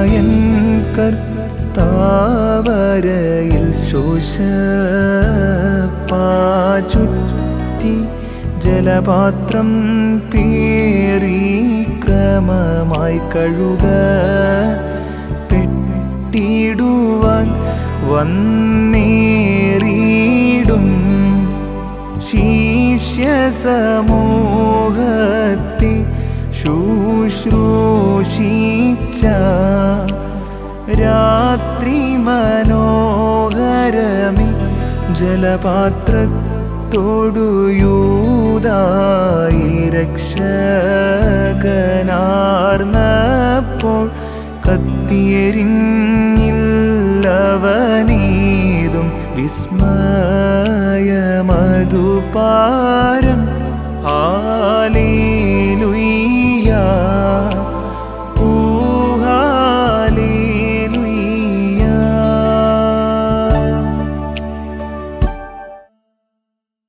യൻ കർത്താവരയിൽ ശോഷപ്പാചുറ്റി ജലപാത്രം പേറി ക്രമമായി കഴുക പെട്ടിടുവാൻ വന്നേറിയിടും ശിഷ്യ സമൂഹത്തെ ശുശ്രൂഷിച്ച രാത്രി മനോഹരമി ജലപാത്രത്തോടു യൂതായി രക്ഷകനാർന്നപ്പോൾ കത്തിയെരിഞ്ഞില്ലവനീതും വിസ്മയമതുപാരം ആ